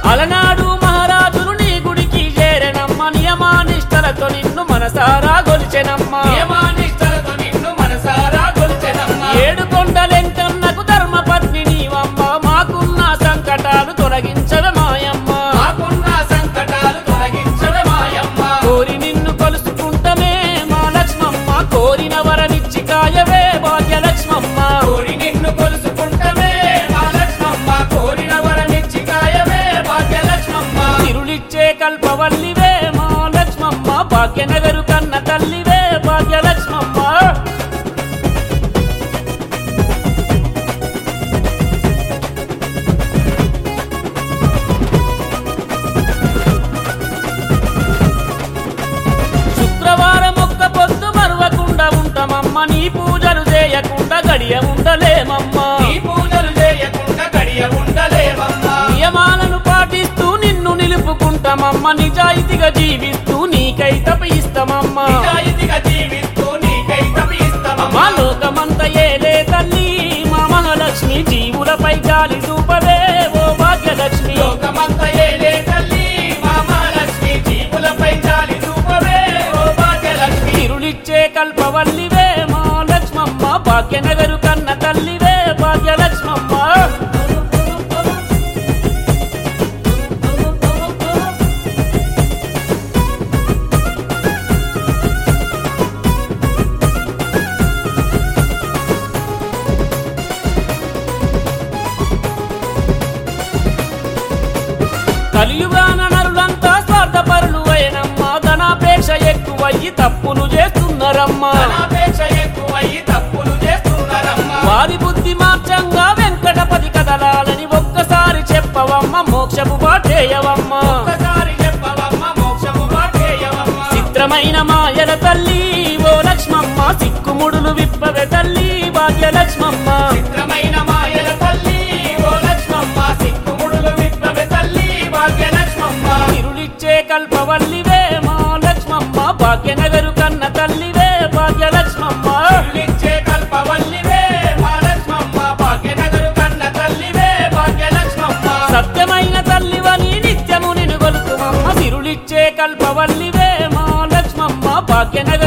అలనాడు మహారాజులు నీ గుడికి చేరెనమ్మ నియమానిష్టలతో నిన్ను మనసారా గొలిచెనమ్మ నియమానిష్టలతో నిన్ను మనసారా కొలిచెనమ్మ. ఏడు కొండలెంకన్నకు ధర్మపత్ని నీవమ్మ మాకున్న సంకటాలు తొలగించవే మాయమ్మ మాకున్న సంకటాలు తొలగించవే మాయమ్మ. కోరి నిన్ను కలుసుకుంటమే మా లక్ష్మమ్మ కోరిన వరమిచ్చి కాయవే భాగ్యలక్ష్మమ్మ కోరి నిన్ను కొలుసుకుంటమే మా లక్ష్మమ్మ. కోరిన వరమిచ్చి కాయవే భాగ్యలక్ష్మమ్మ. తిరులిచ్చే కల్పవల్లివే మా లక్ష్మమ్మ భాగ్యనగరు కన్న తల్లివే భాగ్యలక్ష్మమ్మ శుక్రవారం ఒక్క పొద్దు మరువకుండా ఉంటామమ్మ నీ పూజలు చేయకుండా గడియ ఉండలేమమ్మా నీ పూజలు చేయకుండా గడియ ఉండలేవమ్మా. నియమాలను పాటిస్తూ నిన్ను నిలుపుకుంటామమ్మ నిజాయితీగా జీవిస్తూ నీకై తపిస్తామమ్మా నిజాయితీగా జీవిస్తూ నీకై మా తపిస్తామమ్మా. లోకమంత ఏలే తల్లి మా మహాలక్ష్మి జీవులపై గాలి చూపవే ఓ భాగ్యలక్ష్మి లోకమంత ఏలే తల్లి మా మహాలక్ష్మి. జీవులపై జాలి చూపవే ఓ భాగ్యలక్ష్మి. తిరులిచ్చే కల్పవల్లివే మా లక్ష్మమ్మ భాగ్యనగరు కన్న తల్లివే భాగ్యలక్ష్మమ్మ కలియుగాన నరులంతా స్వార్థపరులు అయినమ్మ ధనాపేక్ష ఎక్కువయ్యి తప్పులు చేస్తున్నారమ్మా ధనాపేక్ష ఎక్కువయ్యి తప్పులు చేస్తున్నారమ్మా. వారి బుద్ధి మార్చంగా వెంకటపతి కదలాలని ఒక్కసారి చెప్పవమ్మ మోక్షపు బాటేయవమ్మ ఒక్కసారి చెప్పవమ్మ మోక్షము వాటేయవమ్మ. చిత్రమైన మాయల తల్లి ఓ లక్ష్మమ్మ సిక్కుముడులు విప్పవే తల్లి భాగ్యలక్ష్మమ్మ చిత్రమైన మాయల తల్లి ఓ లక్ష్మమ్మ. సిక్కుముడులు విప్పవే తల్లి భాగ్యలక్ష్మమ్మ. తిరులిచ్చే కల్పవల్లివే మా లక్ష్మమ్మ భాగ్యనగరు కన్న తల్లివే భాగ్యలక్ష్మమ్మ ఇచ్చే కల్పవల్లివే మా లక్ష్మమ్మ. భాగ్యనగరు కన్న తల్లివే భాగ్యలక్ష్మమ్మ. సత్యమైన తల్లివని నిత్యము నిన్ను గొలుతుమమ్మ తిరులిచ్చే కల్పవల్లివే మా లక్ష్మమ్మ భాగ్యనగరు